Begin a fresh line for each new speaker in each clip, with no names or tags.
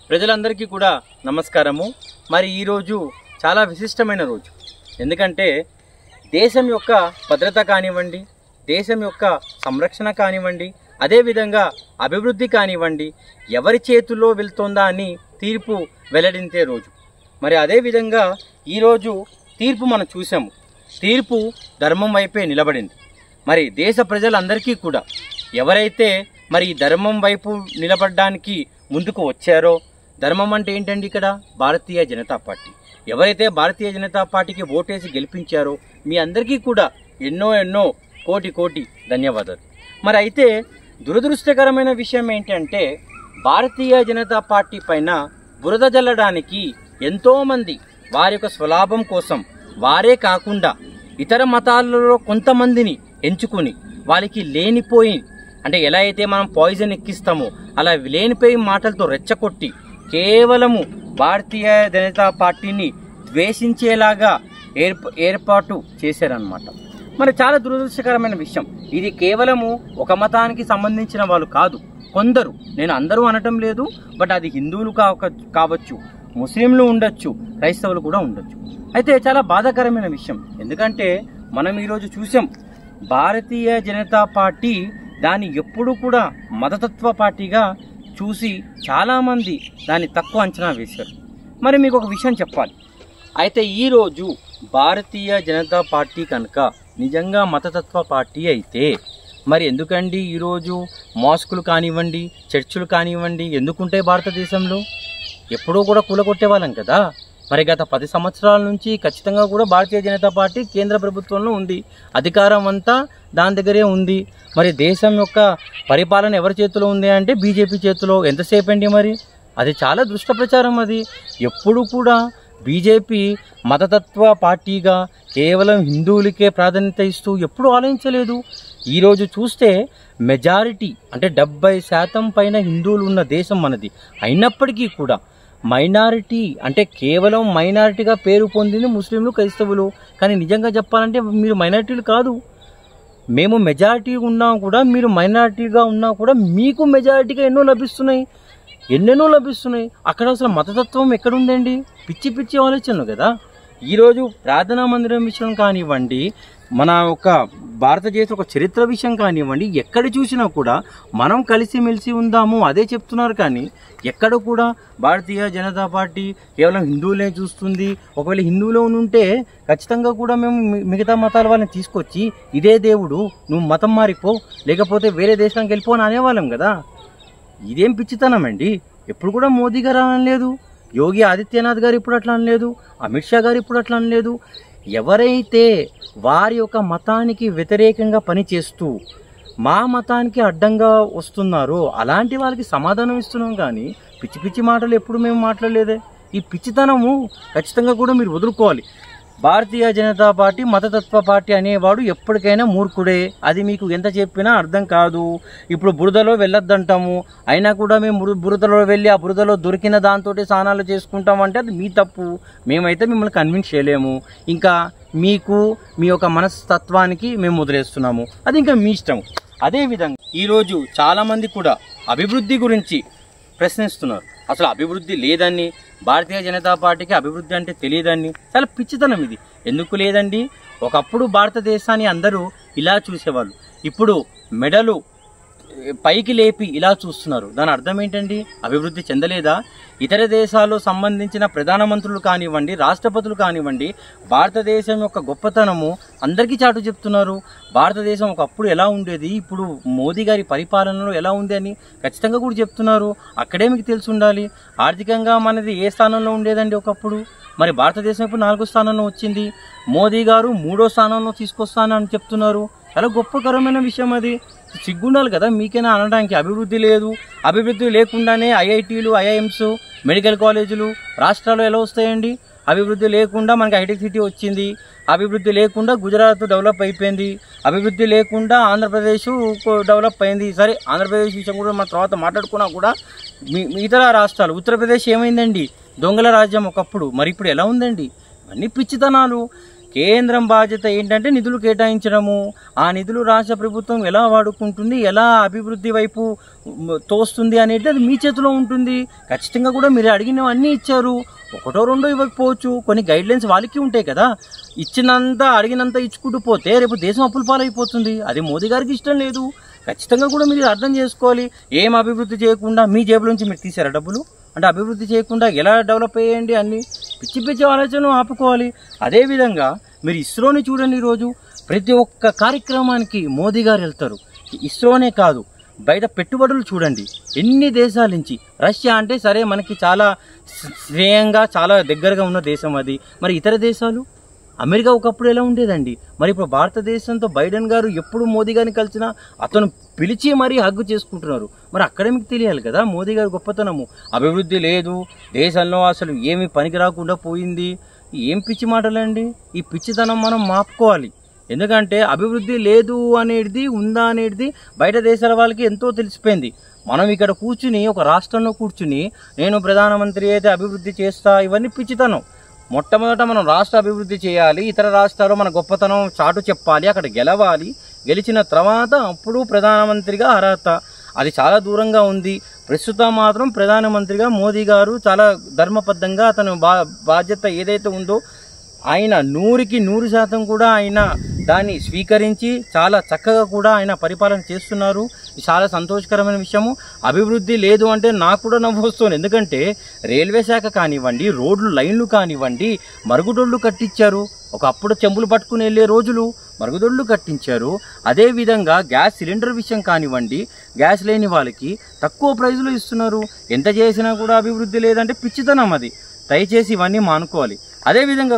ప్రజలందరికీ కూడా నమస్కారము మరి ఈరోజు చాలా విశిష్టమైన రోజు ఎందుకంటే దేశం యొక్క భద్రత కానివ్వండి దేశం యొక్క సంరక్షణ కానివ్వండి అదేవిధంగా అభివృద్ధి కానివ్వండి ఎవరి చేతుల్లో వెళ్తుందా అని తీర్పు వెల్లడించే రోజు మరి అదేవిధంగా ఈరోజు తీర్పు మనం చూసాము తీర్పు ధర్మం వైపే నిలబడింది మరి దేశ ప్రజలందరికీ కూడా ఎవరైతే మరి ఈ ధర్మం వైపు నిలబడడానికి ముందుకు వచ్చారో ధర్మం అంటే ఏంటండి ఇక్కడ భారతీయ జనతా పార్టీ ఎవరైతే భారతీయ జనతా పార్టీకి ఓటేసి గెలిపించారో మీ అందరికీ కూడా ఎన్నో ఎన్నో కోటి కోటి ధన్యవాదాలు మరి అయితే దురదృష్టకరమైన విషయం ఏంటంటే భారతీయ జనతా పార్టీ పైన బురద జల్లడానికి ఎంతోమంది వారి యొక్క స్వలాభం కోసం వారే కాకుండా ఇతర మతాలలో కొంతమందిని ఎంచుకుని వాళ్ళకి లేనిపోయి అంటే ఎలా అయితే మనం పాయిజన్ ఎక్కిస్తామో అలా లేనిపోయి మాటలతో రెచ్చగొట్టి కేవలము భారతీయ జనతా పార్టీని ద్వేషించేలాగా ఏర్ప ఏర్పాటు చేశారనమాట మరి చాలా దురదృష్టకరమైన విషయం ఇది కేవలము ఒక మతానికి సంబంధించిన వాళ్ళు కాదు కొందరు నేను అందరూ అనటం లేదు బట్ అది హిందువులు కాక కావచ్చు ముస్లింలు ఉండొచ్చు క్రైస్తవులు కూడా ఉండొచ్చు అయితే చాలా బాధాకరమైన విషయం ఎందుకంటే మనం ఈరోజు చూసాం భారతీయ జనతా పార్టీ దాన్ని ఎప్పుడు కూడా మతతత్వ పార్టీగా చూసి చాలామంది దాన్ని తక్కువ అంచనా వేశారు మరి మీకు ఒక విషయం చెప్పాలి అయితే ఈరోజు భారతీయ జనతా పార్టీ కనుక నిజంగా మతతత్వ పార్టీ అయితే మరి ఎందుకండి ఈరోజు మాస్కులు కానివ్వండి చర్చిలు కానివ్వండి ఎందుకుంటాయి భారతదేశంలో ఎప్పుడూ కూడా కూలగొట్టే వాళ్ళం కదా మరి గత పది సంవత్సరాల నుంచి ఖచ్చితంగా కూడా భారతీయ జనతా పార్టీ కేంద్ర ప్రభుత్వంలో ఉంది అధికారం అంతా దాని దగ్గరే ఉంది మరి దేశం యొక్క పరిపాలన ఎవరి చేతిలో ఉంది అంటే బీజేపీ చేతిలో ఎంతసేపు అండి మరి అది చాలా దుష్ట ప్రచారం అది ఎప్పుడు కూడా బీజేపీ మతతత్వ పార్టీగా కేవలం హిందువులకే ప్రాధాన్యత ఇస్తూ ఎప్పుడు ఆలోచించలేదు ఈరోజు చూస్తే మెజారిటీ అంటే డెబ్బై శాతం పైన హిందువులు ఉన్న దేశం మనది అయినప్పటికీ కూడా మైనారిటీ అంటే కేవలం మైనారిటీగా పేరు పొందింది ముస్లింలు క్రైస్తవులు కానీ నిజంగా చెప్పాలంటే మీరు మైనారిటీలు కాదు మేము మెజారిటీ ఉన్నా కూడా మీరు మైనారిటీగా ఉన్నా కూడా మీకు మెజారిటీగా ఎన్నో లభిస్తున్నాయి ఎన్నెన్నో లభిస్తున్నాయి అక్కడ అసలు మతతత్వం ఎక్కడుందండి పిచ్చి పిచ్చి ఆలోచనలు కదా ఈరోజు ప్రార్థనా మందిరం విషయం కానివ్వండి మన యొక్క భారతదేశ ఒక చరిత్ర విషయం కానివ్వండి ఎక్కడ చూసినా కూడా మనం కలిసిమెలిసి ఉందాము అదే చెప్తున్నారు కానీ ఎక్కడ కూడా భారతీయ జనతా పార్టీ కేవలం హిందువులే చూస్తుంది ఒకవేళ హిందువులో ఉంటే ఖచ్చితంగా కూడా మేము మి- మిగతా మతాల వాళ్ళని తీసుకొచ్చి ఇదే దేవుడు నువ్వు మతం మారిపో లేకపోతే వేరే దేశానికి వెళ్ళిపో అని అనేవాళ్ళం కదా ఇదేం పిచ్చితనం అండి ఎప్పుడు కూడా మోదీ గారు అనలేదు యోగి ఆదిత్యనాథ్ గారు ఇప్పుడు అట్లా అనలేదు అమిత్ షా గారు ఇప్పుడు అట్లా అనలేదు ఎవరైతే వారి యొక్క మతానికి వ్యతిరేకంగా పనిచేస్తూ మా మతానికి అడ్డంగా వస్తున్నారో అలాంటి వాళ్ళకి సమాధానం ఇస్తున్నాం కానీ పిచ్చి పిచ్చి మాటలు ఎప్పుడు మేము మాట్లాడలేదే ఈ పిచ్చితనము ఖచ్చితంగా కూడా మీరు వదులుకోవాలి భారతీయ జనతా పార్టీ మతతత్వ పార్టీ అనేవాడు ఎప్పటికైనా మూర్ఖుడే అది మీకు ఎంత చెప్పినా అర్థం కాదు ఇప్పుడు బురదలో వెళ్ళొద్దంటాము అయినా కూడా మేము బుర- బురదలో వెళ్ళి ఆ బురదలో దొరికిన దాంతో స్నానాలు చేసుకుంటాం అంటే అది మీ తప్పు మేమైతే మిమ్మల్ని కన్విన్స్ చేయలేము ఇంకా మీకు మీ యొక్క మనస్తత్వానికి మేము వదిలేస్తున్నాము అది ఇంకా మీ ఇష్టం అదేవిధంగా ఈరోజు చాలామంది కూడా అభివృద్ధి గురించి ప్రశ్నిస్తున్నారు అసలు అభివృద్ధి లేదని భారతీయ జనతా పార్టీకి అభివృద్ధి అంటే తెలియదని చాలా పిచ్చితనం ఇది ఎందుకు లేదండి ఒకప్పుడు భారతదేశాన్ని అందరూ ఇలా చూసేవాళ్ళు ఇప్పుడు మెడలు పైకి లేపి ఇలా చూస్తున్నారు దాని అర్థం ఏంటండి అభివృద్ధి చెందలేదా ఇతర దేశాల్లో సంబంధించిన ప్రధానమంత్రులు కానివ్వండి రాష్ట్రపతులు కానివ్వండి భారతదేశం యొక్క గొప్పతనము అందరికీ చాటు చెప్తున్నారు భారతదేశం ఒకప్పుడు ఎలా ఉండేది ఇప్పుడు మోదీ గారి పరిపాలనలో ఎలా ఉంది అని ఖచ్చితంగా కూడా చెప్తున్నారు అక్కడే మీకు తెలిసి ఉండాలి ఆర్థికంగా మనది ఏ స్థానంలో ఉండేదండి ఒకప్పుడు మరి భారతదేశం ఇప్పుడు నాలుగో స్థానంలో వచ్చింది మోదీ గారు మూడో స్థానంలో తీసుకొస్తానని చెప్తున్నారు చాలా గొప్పకరమైన విషయం అది సిగ్గుండాలి కదా మీకైనా అనడానికి అభివృద్ధి లేదు అభివృద్ధి లేకుండానే ఐఐటీలు ఐఐఎంస్ మెడికల్ కాలేజీలు రాష్ట్రాలు ఎలా వస్తాయండి అభివృద్ధి లేకుండా మనకి హైటెక్ సిటీ వచ్చింది అభివృద్ధి లేకుండా గుజరాత్ డెవలప్ అయిపోయింది అభివృద్ధి లేకుండా ఆంధ్రప్రదేశ్ డెవలప్ అయింది సరే ఆంధ్రప్రదేశ్ విషయం కూడా మన తర్వాత మాట్లాడుకున్నా కూడా మీ- ఇతర రాష్ట్రాలు ఉత్తరప్రదేశ్ ఏమైందండి దొంగల రాజ్యం ఒకప్పుడు మరి ఇప్పుడు ఎలా ఉందండి అన్ని పిచ్చితనాలు కేంద్రం బాధ్యత ఏంటంటే నిధులు కేటాయించడము ఆ నిధులు రాష్ట్ర ప్రభుత్వం ఎలా వాడుకుంటుంది ఎలా అభివృద్ధి వైపు మ్, తోస్తుంది అనేది అది మీ చేతిలో ఉంటుంది ఖచ్చితంగా కూడా మీరు అడిగినవన్నీ ఇచ్చారు ఒకటో రెండో ఇవ్వకపోవచ్చు కొన్ని గైడ్ లైన్స్ వాళ్ళకి ఉంటాయి కదా ఇచ్చినంత అడిగినంత ఇచ్చుకుంటూ పోతే రేపు దేశం అప్పుల పాలైపోతుంది అది మోదీ గారికి ఇష్టం లేదు ఖచ్చితంగా కూడా మీరు అర్థం చేసుకోవాలి ఏం అభివృద్ధి చేయకుండా మీ జేబుల నుంచి మీరు తీసారా డబ్బులు అంటే అభివృద్ధి చేయకుండా ఎలా డెవలప్ అయ్యండి అన్ని పిచ్చి పిచ్చి ఆలోచనలు ఆపుకోవాలి అదేవిధంగా మీరు ఇస్రోని చూడండి ఈరోజు ప్రతి ఒక్క కార్యక్రమానికి మోదీ గారు వెళ్తారు ఇస్రోనే కాదు బయట పెట్టుబడులు చూడండి ఎన్ని దేశాల నుంచి రష్యా అంటే సరే మనకి చాలా శ్రేయంగా చాలా దగ్గరగా ఉన్న దేశం అది మరి ఇతర దేశాలు అమెరికా ఒకప్పుడు ఎలా ఉండేదండి మరి ఇప్పుడు భారతదేశంతో బైడెన్ గారు ఎప్పుడు మోదీ గారిని కలిసినా అతను పిలిచి మరీ హగ్గు చేసుకుంటున్నారు మరి అక్కడే మీకు తెలియాలి కదా మోదీ గారి గొప్పతనము అభివృద్ధి లేదు దేశంలో అసలు ఏమి పనికి రాకుండా పోయింది ఏం పిచ్చి మాటలండి ఈ పిచ్చితనం మనం మాపుకోవాలి ఎందుకంటే అభివృద్ధి లేదు అనేది ఉందా అనేది బయట దేశాల వాళ్ళకి ఎంతో తెలిసిపోయింది మనం ఇక్కడ కూర్చుని ఒక రాష్ట్రంలో కూర్చుని నేను ప్రధానమంత్రి అయితే అభివృద్ధి చేస్తా ఇవన్నీ పిచ్చితనం మొట్టమొదట మనం రాష్ట్ర అభివృద్ధి చేయాలి ఇతర రాష్ట్రాలు మన గొప్పతనం చాటు చెప్పాలి అక్కడ గెలవాలి గెలిచిన తర్వాత అప్పుడు ప్రధానమంత్రిగా అర్హత అది చాలా దూరంగా ఉంది ప్రస్తుతం మాత్రం ప్రధానమంత్రిగా మోదీ గారు చాలా ధర్మబద్ధంగా అతను బా బాధ్యత ఏదైతే ఉందో ఆయన నూరికి నూరు శాతం కూడా ఆయన దాన్ని స్వీకరించి చాలా చక్కగా కూడా ఆయన పరిపాలన చేస్తున్నారు ఇది చాలా సంతోషకరమైన విషయము అభివృద్ధి లేదు అంటే నాకు కూడా నవ్వు వస్తుంది ఎందుకంటే రైల్వే శాఖ కానివ్వండి రోడ్లు లైన్లు కానివ్వండి మరుగుదొడ్లు కట్టించారు ఒకప్పుడు చెంబులు పట్టుకుని వెళ్ళే రోజులు మరుగుదొడ్లు కట్టించారు అదేవిధంగా గ్యాస్ సిలిండర్ విషయం కానివ్వండి గ్యాస్ లేని వాళ్ళకి తక్కువ ప్రైజులు ఇస్తున్నారు ఎంత చేసినా కూడా అభివృద్ధి లేదంటే పిచ్చితనం అది దయచేసి ఇవన్నీ మానుకోవాలి అదేవిధంగా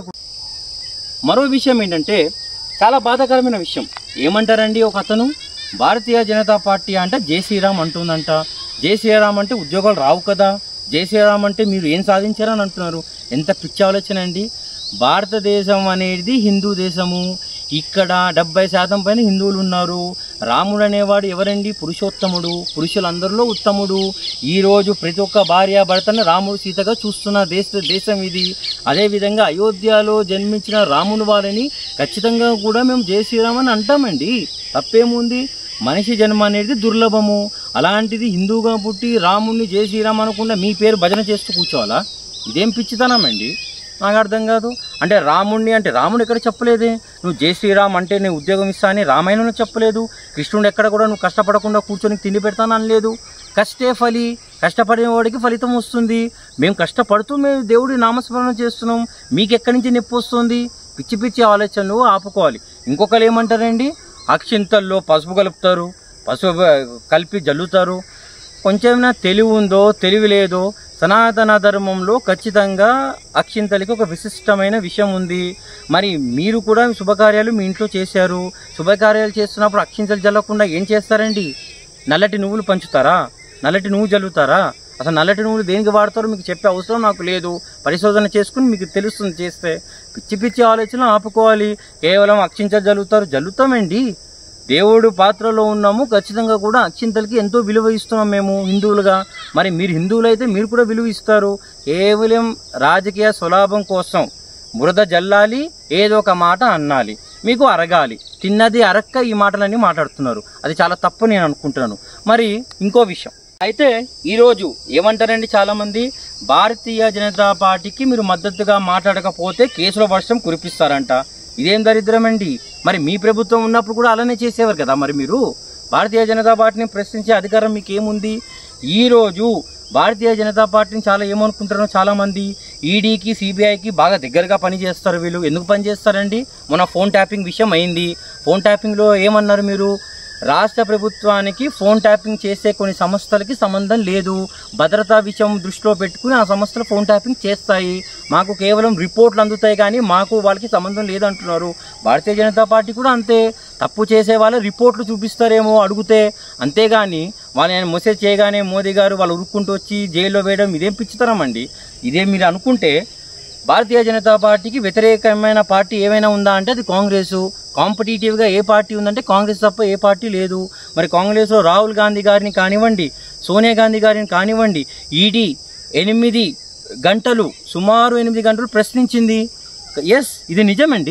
మరో విషయం ఏంటంటే చాలా బాధాకరమైన విషయం ఏమంటారండి ఒక అతను భారతీయ జనతా పార్టీ అంటే జై శ్రీరామ్ అంటుందంట జై శ్రీరామ్ అంటే ఉద్యోగాలు రావు కదా జై శ్రీరామ్ అంటే మీరు ఏం సాధించారని అంటున్నారు ఎంత పిచ్చి ఆలోచన అండి భారతదేశం అనేది హిందూ దేశము ఇక్కడ డెబ్బై శాతం పైన హిందువులు ఉన్నారు రాముడు అనేవాడు ఎవరండి పురుషోత్తముడు పురుషులందరిలో ఉత్తముడు ఈరోజు ప్రతి ఒక్క భార్య భర్తను రాముడు సీతగా చూస్తున్న దేశ దేశం ఇది అదేవిధంగా అయోధ్యలో జన్మించిన రాముడు వారిని ఖచ్చితంగా కూడా మేము జై శ్రీరామ్ అని అంటామండి తప్పేముంది మనిషి జన్మ అనేది దుర్లభము అలాంటిది హిందూగా పుట్టి రాముడిని జై శ్రీరామ్ అనకుండా మీ పేరు భజన చేస్తూ కూర్చోవాలా ఇదేం పిచ్చితనం అండి నాకు అర్థం కాదు అంటే రాముణ్ణి అంటే రాముడు ఎక్కడ చెప్పలేదే నువ్వు జై శ్రీరామ్ అంటే నేను ఉద్యోగం ఇస్తా అని రామాయణంలో చెప్పలేదు కృష్ణుడు ఎక్కడ కూడా నువ్వు కష్టపడకుండా కూర్చొని తిండి పెడతాను అనలేదు కష్టే ఫలి కష్టపడిన వాడికి ఫలితం వస్తుంది మేము కష్టపడుతూ మేము దేవుడి నామస్మరణ చేస్తున్నాం మీకు ఎక్కడి నుంచి నొప్పి వస్తుంది పిచ్చి పిచ్చి ఆలోచనలు ఆపుకోవాలి ఇంకొకరు ఏమంటారండి అక్షింతల్లో పసుపు కలుపుతారు పసుపు కలిపి జల్లుతారు కొంచెమైనా తెలివి ఉందో తెలివి లేదో సనాతన ధర్మంలో ఖచ్చితంగా అక్షింతలకి ఒక విశిష్టమైన విషయం ఉంది మరి మీరు కూడా శుభకార్యాలు మీ ఇంట్లో చేశారు శుభకార్యాలు చేస్తున్నప్పుడు అక్షింతలు జల్లకుండా ఏం చేస్తారండి నల్లటి నువ్వులు పంచుతారా నల్లటి నువ్వు జల్లుతారా అసలు నల్లటి నువ్వులు దేనికి వాడతారో మీకు చెప్పే అవసరం నాకు లేదు పరిశోధన చేసుకుని మీకు తెలుస్తుంది చేస్తే పిచ్చి పిచ్చి ఆలోచన ఆపుకోవాలి కేవలం అక్షింతలు జల్లుతారు జల్లుతామండి దేవుడు పాత్రలో ఉన్నాము ఖచ్చితంగా కూడా అక్షింతలకి ఎంతో విలువ ఇస్తున్నాం మేము హిందువులుగా మరి మీరు హిందువులు అయితే మీరు కూడా విలువ ఇస్తారు కేవలం రాజకీయ స్వలాభం కోసం బురద జల్లాలి ఏదో ఒక మాట అన్నాలి మీకు అరగాలి తిన్నది అరక్క ఈ మాటలన్నీ మాట్లాడుతున్నారు అది చాలా తప్పు నేను అనుకుంటున్నాను మరి ఇంకో విషయం అయితే ఈరోజు ఏమంటారండి చాలా మంది భారతీయ జనతా పార్టీకి మీరు మద్దతుగా మాట్లాడకపోతే కేసుల వర్షం కురిపిస్తారంట ఇదేం దరిద్రం అండి మరి మీ ప్రభుత్వం ఉన్నప్పుడు కూడా అలానే చేసేవారు కదా మరి మీరు భారతీయ జనతా పార్టీని ప్రశ్నించే అధికారం మీకు ఏముంది ఈరోజు భారతీయ జనతా పార్టీని చాలా ఏమనుకుంటారో చాలా మంది ఈడీకి సిబిఐకి బాగా దగ్గరగా పని చేస్తారు వీళ్ళు ఎందుకు పని చేస్తారండి మొన్న ఫోన్ ట్యాపింగ్ విషయం అయింది ఫోన్ ట్యాపింగ్లో ఏమన్నారు మీరు రాష్ట్ర ప్రభుత్వానికి ఫోన్ ట్యాపింగ్ చేసే కొన్ని సంస్థలకి సంబంధం లేదు భద్రతా విషయం దృష్టిలో పెట్టుకుని ఆ సంస్థలు ఫోన్ ట్యాపింగ్ చేస్తాయి మాకు కేవలం రిపోర్ట్లు అందుతాయి కానీ మాకు వాళ్ళకి సంబంధం లేదంటున్నారు భారతీయ జనతా పార్టీ కూడా అంతే తప్పు చేసే వాళ్ళ రిపోర్ట్లు చూపిస్తారేమో అడిగితే అంతేగాని వాళ్ళని మెసేజ్ చేయగానే మోదీ గారు వాళ్ళు ఉరుక్కుంటూ వచ్చి జైల్లో వేయడం ఇదేం పిచ్చితనం అండి ఇదే మీరు అనుకుంటే భారతీయ జనతా పార్టీకి వ్యతిరేకమైన పార్టీ ఏమైనా ఉందా అంటే అది కాంగ్రెస్ కాంపిటేటివ్గా ఏ పార్టీ ఉందంటే కాంగ్రెస్ తప్ప ఏ పార్టీ లేదు మరి కాంగ్రెస్లో రాహుల్ గాంధీ గారిని కానివ్వండి సోనియా గాంధీ గారిని కానివ్వండి ఈడీ ఎనిమిది గంటలు సుమారు ఎనిమిది గంటలు ప్రశ్నించింది ఎస్ ఇది నిజమండి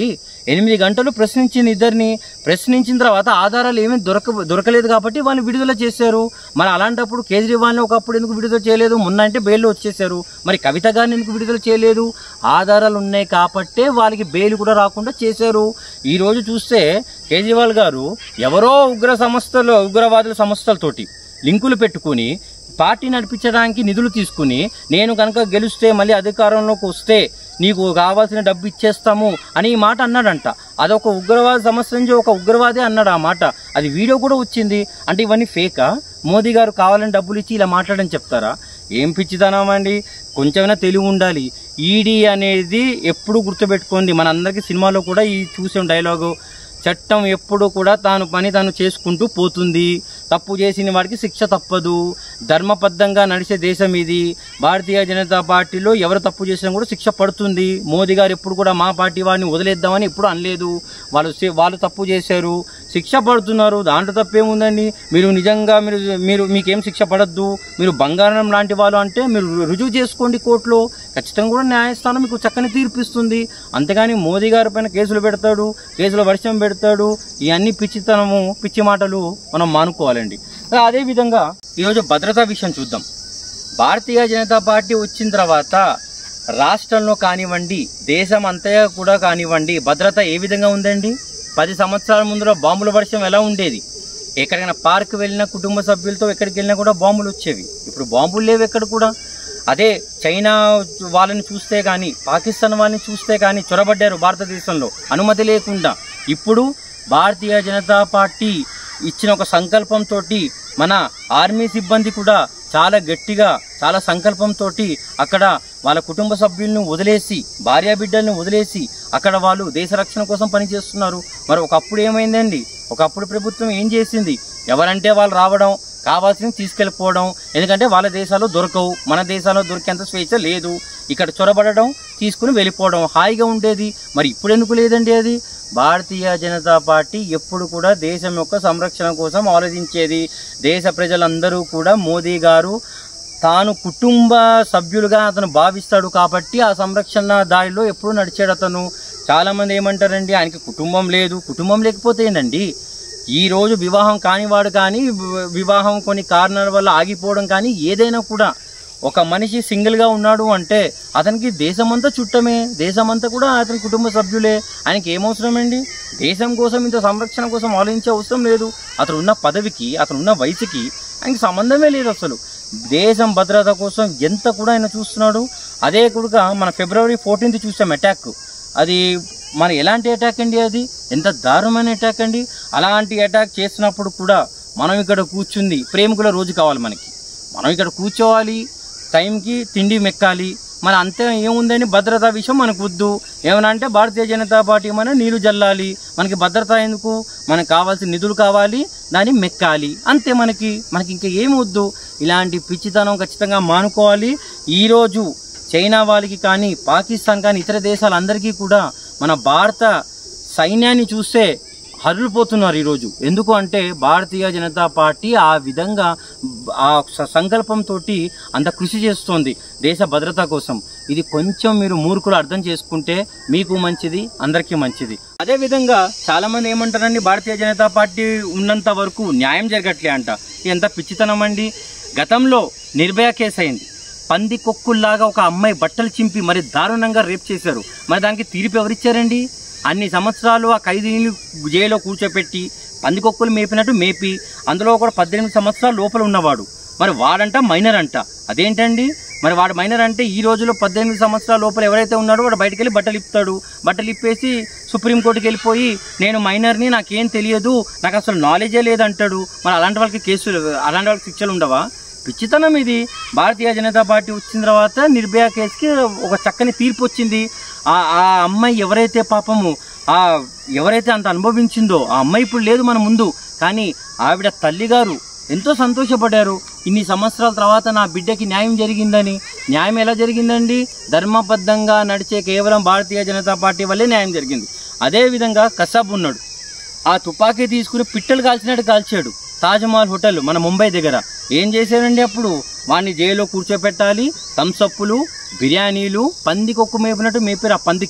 ఎనిమిది గంటలు ప్రశ్నించిన ఇద్దరిని ప్రశ్నించిన తర్వాత ఆధారాలు ఏమీ దొరక దొరకలేదు కాబట్టి వాళ్ళు విడుదల చేశారు మరి అలాంటప్పుడు కేజ్రీవాల్ని ఒకప్పుడు ఎందుకు విడుదల చేయలేదు మొన్న అంటే బెయిల్ వచ్చేసారు మరి కవిత గారిని ఎందుకు విడుదల చేయలేదు ఆధారాలు ఉన్నాయి కాబట్టే వాళ్ళకి బెయిల్ కూడా రాకుండా చేశారు ఈ రోజు చూస్తే కేజ్రీవాల్ గారు ఎవరో ఉగ్ర సంస్థలు ఉగ్రవాదుల సంస్థలతోటి లింకులు పెట్టుకుని పార్టీ నడిపించడానికి నిధులు తీసుకుని నేను కనుక గెలిస్తే మళ్ళీ అధికారంలోకి వస్తే నీకు కావాల్సిన డబ్బు ఇచ్చేస్తాము అని ఈ మాట అన్నాడంట అదొక ఉగ్రవాద సమస్య నుంచి ఒక ఉగ్రవాదే అన్నాడు ఆ మాట అది వీడియో కూడా వచ్చింది అంటే ఇవన్నీ ఫేకా మోదీ గారు కావాలని డబ్బులు ఇచ్చి ఇలా మాట్లాడని చెప్తారా ఏం పిచ్చితనం అండి కొంచెమైనా తెలివి ఉండాలి ఈడీ అనేది ఎప్పుడు గుర్తుపెట్టుకోండి మన అందరికీ సినిమాలో కూడా ఈ చూసాం డైలాగు చట్టం ఎప్పుడు కూడా తాను పని తాను చేసుకుంటూ పోతుంది తప్పు చేసిన వాడికి శిక్ష తప్పదు ధర్మబద్ధంగా నడిచే దేశం ఇది భారతీయ జనతా పార్టీలో ఎవరు తప్పు చేసినా కూడా శిక్ష పడుతుంది మోదీ గారు ఎప్పుడు కూడా మా పార్టీ వాడిని వదిలేద్దామని ఎప్పుడు అనలేదు వాళ్ళు చే- వాళ్ళు తప్పు చేశారు శిక్ష పడుతున్నారు దాంట్లో తప్పేముందండి మీరు నిజంగా మీరు మీరు మీకేం శిక్ష పడద్దు మీరు బంగారం లాంటి వాళ్ళు అంటే మీరు రుజువు చేసుకోండి కోర్టులో ఖచ్చితంగా కూడా న్యాయస్థానం మీకు చక్కని తీర్పు ఇస్తుంది అంతేగాని మోదీ గారి పైన కేసులు పెడతాడు కేసుల వర్షం పెడతాడు ఇవన్నీ పిచ్చితనము పిచ్చి మాటలు మనం మానుకోవాలండి అదే విధంగా ఈరోజు భద్రతా విషయం చూద్దాం భారతీయ జనతా పార్టీ వచ్చిన తర్వాత రాష్ట్రంలో కానివ్వండి దేశం అంతగా కూడా కానివ్వండి భద్రత ఏ విధంగా ఉందండి పది సంవత్సరాల ముందులో బాంబుల వర్షం ఎలా ఉండేది ఎక్కడికైనా పార్క్ వెళ్ళినా కుటుంబ సభ్యులతో ఎక్కడికి వెళ్ళినా కూడా బాంబులు వచ్చేవి ఇప్పుడు బాంబులు లేవు ఎక్కడ కూడా అదే చైనా వాళ్ళని చూస్తే కానీ పాకిస్తాన్ వాళ్ళని చూస్తే కానీ చొరబడ్డారు భారతదేశంలో అనుమతి లేకుండా ఇప్పుడు భారతీయ జనతా పార్టీ ఇచ్చిన ఒక సంకల్పంతో మన ఆర్మీ సిబ్బంది కూడా చాలా గట్టిగా చాలా సంకల్పంతో అక్కడ వాళ్ళ కుటుంబ సభ్యులను వదిలేసి భార్యా బిడ్డల్ని వదిలేసి అక్కడ వాళ్ళు దేశ రక్షణ కోసం పనిచేస్తున్నారు మరి ఒకప్పుడు ఏమైందండి ఒకప్పుడు ప్రభుత్వం ఏం చేసింది ఎవరంటే వాళ్ళు రావడం కావాల్సింది తీసుకెళ్ళిపోవడం ఎందుకంటే వాళ్ళ దేశాల్లో దొరకవు మన దేశాల్లో దొరికేంత స్వేచ్ఛ లేదు ఇక్కడ చొరబడడం తీసుకుని వెళ్ళిపోవడం హాయిగా ఉండేది మరి ఇప్పుడు ఎందుకు లేదండి అది భారతీయ జనతా పార్టీ ఎప్పుడు కూడా దేశం యొక్క సంరక్షణ కోసం ఆలోచించేది దేశ ప్రజలందరూ కూడా మోదీ గారు తాను కుటుంబ సభ్యులుగా అతను భావిస్తాడు కాబట్టి ఆ సంరక్షణ దారిలో ఎప్పుడు నడిచాడు అతను చాలా మంది ఏమంటారండి ఆయనకి కుటుంబం లేదు కుటుంబం లేకపోతే ఏంటండి ఈ రోజు వివాహం కానివాడు కానీ వి- వివాహం కొన్ని కారణాల వల్ల ఆగిపోవడం కానీ ఏదైనా కూడా ఒక మనిషి సింగిల్ గా ఉన్నాడు అంటే అతనికి దేశమంతా చుట్టమే దేశమంతా కూడా అతని కుటుంబ సభ్యులే ఆయనకి ఏమవసరం అండి దేశం కోసం ఇంత సంరక్షణ కోసం ఆలోచించే అవసరం లేదు అతను ఉన్న పదవికి అతను ఉన్న వయసుకి ఆయనకి సంబంధమే లేదు అసలు దేశం భద్రత కోసం ఎంత కూడా ఆయన చూస్తున్నాడు అదే కూడా మన ఫిబ్రవరి ఫోర్టీన్త్ చూసాం అటాక్ అది మన ఎలాంటి అటాక్ అండి అది ఎంత దారుణమైన అటాక్ అండి అలాంటి అటాక్ చేసినప్పుడు కూడా మనం ఇక్కడ కూర్చుంది ప్రేమికుల రోజు కావాలి మనకి మనం ఇక్కడ కూర్చోవాలి టైంకి తిండి మెక్కాలి మన అంతే ఏముందని భద్రతా విషయం మనకు వద్దు ఏమన్నా అంటే భారతీయ జనతా పార్టీ మన నీళ్లు జల్లాలి మనకి భద్రత ఎందుకు మనకు కావాల్సిన నిధులు కావాలి దాన్ని మెక్కాలి అంతే మనకి మనకి ఇంకా ఏమి వద్దు ఇలాంటి పిచ్చితనం ఖచ్చితంగా మానుకోవాలి ఈరోజు చైనా వాళ్ళకి కానీ పాకిస్తాన్ కానీ ఇతర దేశాలందరికీ కూడా మన భారత సైన్యాన్ని చూస్తే హర్రిపోతున్నారు ఈరోజు ఎందుకు అంటే భారతీయ జనతా పార్టీ ఆ విధంగా ఆ స- సంకల్పంతో అంత కృషి చేస్తోంది దేశ భద్రత కోసం ఇది కొంచెం మీరు మూర్ఖులు అర్థం చేసుకుంటే మీకు మంచిది అందరికీ మంచిది అదే విధంగా చాలా మంది ఏమంటారండి భారతీయ జనతా పార్టీ ఉన్నంత వరకు న్యాయం జరగట్లే అంట ఇది ఎంత పిచ్చితనం అండి గతంలో నిర్భయ కేసు అయింది పంది కొక్కుల్లాగా ఒక అమ్మాయి బట్టలు చింపి మరి దారుణంగా రేప్ చేశారు మరి దానికి తీర్పు ఎవరిచ్చారండి అన్ని సంవత్సరాలు ఆ ఖైదీని జైల్లో కూర్చోపెట్టి పందికొక్కులు మేపినట్టు మేపి అందులో కూడా పద్దెనిమిది సంవత్సరాల లోపల ఉన్నవాడు మరి వాడంట మైనర్ అంట అదేంటండి మరి వాడు మైనర్ అంటే ఈ రోజులో పద్దెనిమిది సంవత్సరాల లోపల ఎవరైతే ఉన్నాడో వాడు బయటకు వెళ్ళి బట్టలు ఇప్పుతాడు బట్టలు ఇప్పేసి సుప్రీంకోర్టుకి వెళ్ళిపోయి నేను మైనర్ని నాకేం తెలియదు నాకు అసలు నాలెడ్జే లేదంటాడు మరి అలాంటి వాళ్ళకి కేసులు అలాంటి వాళ్ళకి శిక్షలు ఉండవా పిచ్చితనం ఇది భారతీయ జనతా పార్టీ వచ్చిన తర్వాత నిర్భయ కేసుకి ఒక చక్కని తీర్పు వచ్చింది ఆ ఆ అమ్మాయి ఎవరైతే పాపము ఆ ఎవరైతే అంత అనుభవించిందో ఆ అమ్మాయి ఇప్పుడు లేదు మన ముందు కానీ ఆవిడ తల్లిగారు ఎంతో సంతోషపడ్డారు ఇన్ని సంవత్సరాల తర్వాత నా బిడ్డకి న్యాయం జరిగిందని న్యాయం ఎలా జరిగిందండి ధర్మబద్ధంగా నడిచే కేవలం భారతీయ జనతా పార్టీ వల్లే న్యాయం జరిగింది అదే విధంగా కసాబ్ ఉన్నాడు ఆ తుపాకీ తీసుకుని పిట్టలు కాల్చినట్టు కాల్చాడు తాజ్మహల్ హోటల్ మన ముంబై దగ్గర ఏం చేశారండి అప్పుడు వాడిని జైల్లో కూర్చోపెట్టాలి థమ్సప్పులు బిర్యానీలు పంది కొక్కు మేపినట్టు మేపారు ఆ పందికి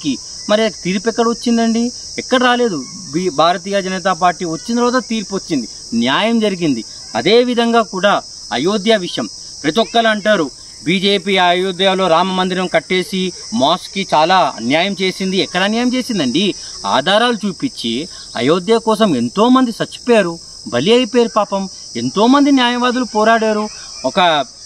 మరి ఆ తీర్పు ఎక్కడ వచ్చిందండి ఎక్కడ రాలేదు బి- భారతీయ జనతా పార్టీ వచ్చిన తర్వాత తీర్పు వచ్చింది న్యాయం జరిగింది అదే విధంగా కూడా అయోధ్య విషయం ప్రతి ఒక్కరు అంటారు బీజేపీ అయోధ్యలో రామ మందిరం కట్టేసి మాస్కి చాలా అన్యాయం చేసింది ఎక్కడ అన్యాయం చేసిందండి ఆధారాలు చూపించి అయోధ్య కోసం ఎంతో మంది చచ్చిపోయారు బలి అయిపోయారు పాపం ఎంతో మంది న్యాయవాదులు పోరాడారు ఒక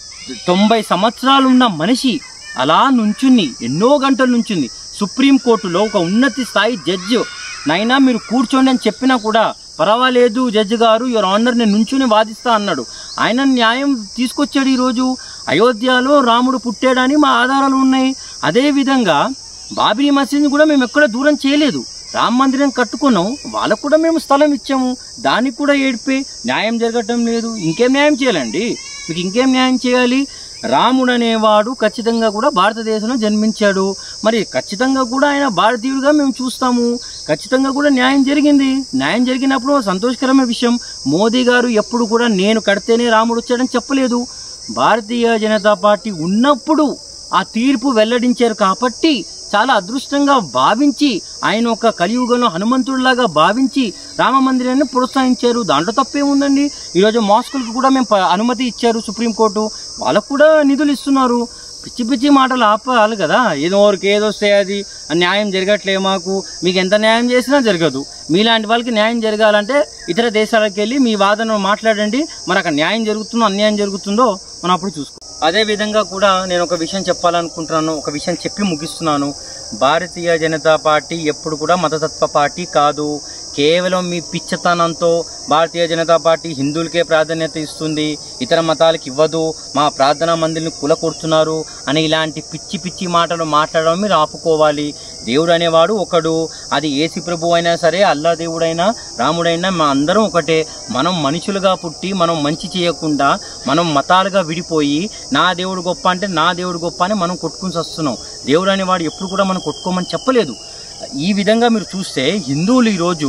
తొంభై సంవత్సరాలు ఉన్న మనిషి అలా నుంచుని ఎన్నో గంటలు నుంచుంది సుప్రీంకోర్టులో ఒక ఉన్నతి స్థాయి జడ్జి నైనా మీరు కూర్చోండి అని చెప్పినా కూడా పర్వాలేదు జడ్జి గారు యువర్ ఆనర్ నేను నుంచుని వాదిస్తా అన్నాడు ఆయన న్యాయం తీసుకొచ్చాడు ఈరోజు అయోధ్యలో రాముడు పుట్టాడని మా ఆధారాలు ఉన్నాయి అదే విధంగా బాబరీ మసీద్ కూడా మేము ఎక్కడ దూరం చేయలేదు రామ మందిరం కట్టుకున్నాం వాళ్ళకు కూడా మేము స్థలం ఇచ్చాము దానికి కూడా ఏడిపే న్యాయం జరగటం లేదు ఇంకేం న్యాయం చేయాలండి మీకు ఇంకేం న్యాయం చేయాలి రాముడు అనేవాడు ఖచ్చితంగా కూడా భారతదేశంలో జన్మించాడు మరి ఖచ్చితంగా కూడా ఆయన భారతీయుడిగా మేము చూస్తాము ఖచ్చితంగా కూడా న్యాయం జరిగింది న్యాయం జరిగినప్పుడు సంతోషకరమైన విషయం మోదీ గారు ఎప్పుడు కూడా నేను కడితేనే రాముడు వచ్చాడని చెప్పలేదు భారతీయ జనతా పార్టీ ఉన్నప్పుడు ఆ తీర్పు వెల్లడించారు కాబట్టి చాలా అదృష్టంగా భావించి ఆయన ఒక కలియుగంలో హనుమంతుడిలాగా భావించి రామ మందిరాన్ని ప్రోత్సహించారు దాంట్లో తప్పేముందండి ఈరోజు మాస్కులకు కూడా మేము ప- అనుమతి ఇచ్చారు సుప్రీంకోర్టు వాళ్ళకు కూడా నిధులు ఇస్తున్నారు పిచ్చి పిచ్చి మాటలు ఆపాలి కదా ఏదో ఎవరికి ఏదో వస్తే అది న్యాయం జరగట్లే మాకు మీకు ఎంత న్యాయం చేసినా జరగదు మీలాంటి వాళ్ళకి న్యాయం జరగాలంటే ఇతర దేశాలకు వెళ్ళి మీ వాదన మాట్లాడండి మరి అక్కడ న్యాయం జరుగుతుందో అన్యాయం జరుగుతుందో మనం అప్పుడు చూసుకో అదే విధంగా కూడా నేను ఒక విషయం చెప్పాలనుకుంటున్నాను ఒక విషయం చెప్పి ముగిస్తున్నాను భారతీయ జనతా పార్టీ ఎప్పుడు కూడా మతతత్వ పార్టీ కాదు కేవలం మీ పిచ్చతనంతో భారతీయ జనతా పార్టీ హిందువులకే ప్రాధాన్యత ఇస్తుంది ఇతర మతాలకు ఇవ్వదు మా ప్రార్థనా మందిర్ని కూలకొడుతున్నారు అని ఇలాంటి పిచ్చి పిచ్చి మాటలు మాట్లాడడం మీరు ఆపుకోవాలి దేవుడు అనేవాడు ఒకడు అది ఏసి ప్రభు అయినా సరే అల్లా దేవుడైనా రాముడైనా మా అందరం ఒకటే మనం మనుషులుగా పుట్టి మనం మంచి చేయకుండా మనం మతాలుగా విడిపోయి నా దేవుడు గొప్ప అంటే నా దేవుడు గొప్ప అని మనం కొట్టుకుని వస్తున్నాం దేవుడు అనేవాడు ఎప్పుడు కూడా మనం కొట్టుకోమని చెప్పలేదు ఈ విధంగా మీరు చూస్తే హిందువులు ఈరోజు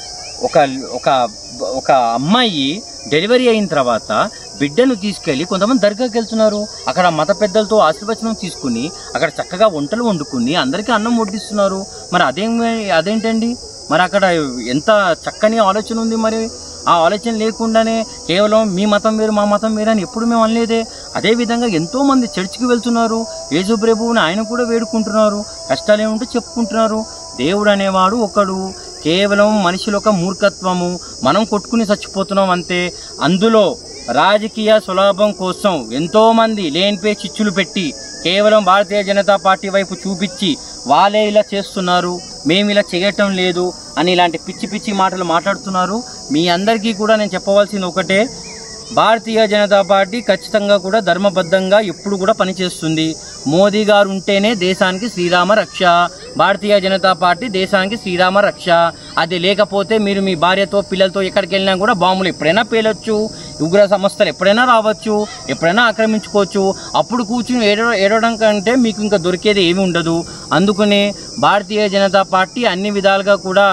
ఒక ఒక ఒక అమ్మాయి డెలివరీ అయిన తర్వాత బిడ్డను తీసుకెళ్లి కొంతమంది దర్గాకి వెళ్తున్నారు అక్కడ మత పెద్దలతో ఆశీర్వచనం తీసుకుని అక్కడ చక్కగా వంటలు వండుకుని అందరికీ అన్నం వడ్డిస్తున్నారు మరి అదేం అదేంటండి మరి అక్కడ ఎంత చక్కని ఆలోచన ఉంది మరి ఆ ఆలోచన లేకుండానే కేవలం మీ మతం వేరు మా మతం వేరు అని ఎప్పుడు మేము అనలేదే అదే విధంగా ఎంతో మంది చర్చికి వెళ్తున్నారు యేసు ప్రభువుని ఆయన కూడా వేడుకుంటున్నారు కష్టాలు ఏముంటే చెప్పుకుంటున్నారు దేవుడు అనేవాడు ఒకడు కేవలం మనిషిలో ఒక మూర్ఖత్వము మనం కొట్టుకుని చచ్చిపోతున్నాం అంతే అందులో రాజకీయ సులాభం కోసం ఎంతో మంది లేనిపై చిచ్చులు పెట్టి కేవలం భారతీయ జనతా పార్టీ వైపు చూపించి వాళ్ళే ఇలా చేస్తున్నారు మేము ఇలా చేయటం లేదు అని ఇలాంటి పిచ్చి పిచ్చి మాటలు మాట్లాడుతున్నారు మీ అందరికీ కూడా నేను చెప్పవలసింది ఒకటే భారతీయ జనతా పార్టీ ఖచ్చితంగా కూడా ధర్మబద్ధంగా ఎప్పుడు కూడా పనిచేస్తుంది మోదీ గారు ఉంటేనే దేశానికి శ్రీరామ రక్ష భారతీయ జనతా పార్టీ దేశానికి శ్రీరామ రక్ష అది లేకపోతే మీరు మీ భార్యతో పిల్లలతో ఎక్కడికి వెళ్ళినా కూడా బాంబులు ఎప్పుడైనా పేలొచ్చు ఉగ్ర సంస్థలు ఎప్పుడైనా రావచ్చు ఎప్పుడైనా ఆక్రమించుకోవచ్చు అప్పుడు కూర్చుని ఏడవ ఏడవడం కంటే మీకు ఇంకా దొరికేది ఏమి ఉండదు అందుకనే భారతీయ జనతా పార్టీ అన్ని విధాలుగా కూడా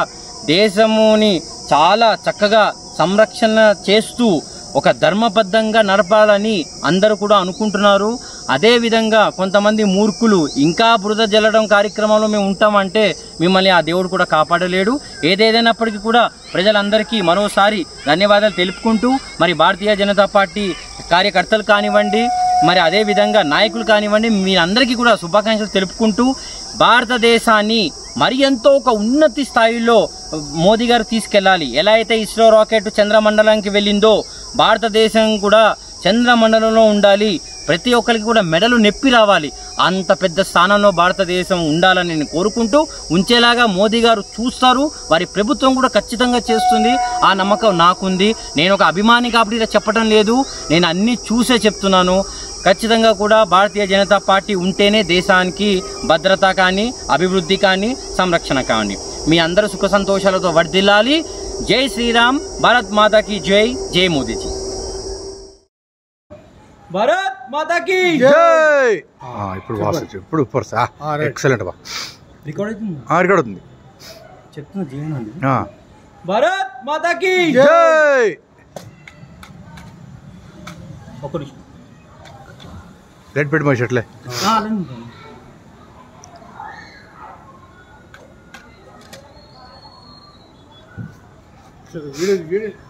దేశముని చాలా చక్కగా సంరక్షణ చేస్తూ ఒక ధర్మబద్ధంగా నడపాలని అందరూ కూడా అనుకుంటున్నారు అదే విధంగా కొంతమంది మూర్ఖులు ఇంకా బురద జల్లడం కార్యక్రమంలో మేము ఉంటామంటే మిమ్మల్ని ఆ దేవుడు కూడా కాపాడలేడు ఏదేదైనప్పటికీ కూడా ప్రజలందరికీ మరోసారి ధన్యవాదాలు తెలుపుకుంటూ మరి భారతీయ జనతా పార్టీ కార్యకర్తలు కానివ్వండి మరి అదే విధంగా నాయకులు కానివ్వండి మీరందరికీ కూడా శుభాకాంక్షలు తెలుపుకుంటూ భారతదేశాన్ని మరి ఎంతో ఒక ఉన్నతి స్థాయిలో మోదీ గారు తీసుకెళ్లాలి ఎలా అయితే ఇస్రో రాకెట్ చంద్రమండలానికి వెళ్ళిందో భారతదేశం కూడా చంద్రమండలంలో ఉండాలి ప్రతి ఒక్కరికి కూడా మెడలు నెప్పి రావాలి అంత పెద్ద స్థానంలో భారతదేశం ఉండాలని నేను కోరుకుంటూ ఉంచేలాగా మోదీ గారు చూస్తారు వారి ప్రభుత్వం కూడా ఖచ్చితంగా చేస్తుంది ఆ నమ్మకం నాకుంది నేను ఒక అభిమాని కాబట్టి ఇలా చెప్పడం లేదు నేను అన్ని చూసే చెప్తున్నాను ఖచ్చితంగా కూడా భారతీయ జనతా పార్టీ ఉంటేనే దేశానికి భద్రత కానీ అభివృద్ధి కానీ సంరక్షణ కానీ మీ అందరూ సుఖ సంతోషాలతో వర్ధిల్లాలి జై శ్రీరామ్ భారత్ మాతాకి జై జై మోదీజీ
భారత్ మాతా కీ
జై ఆ, ఇప్పుడు వాసు ఇప్పుడు పర్సా ఎక్సలెంట్ బా
రికార్డ్ అవుతుంది
ఆ, రికార్డ్ అవుతుంది
చెప్తున్నా చేయనండి
ఆ.
భారత్ మాతా కీ
జై
ఒక నిమిషం
లెట్ పెట్టి మా షర్ట్లే
ఆ, అలానే ఉంటుంది.
Video video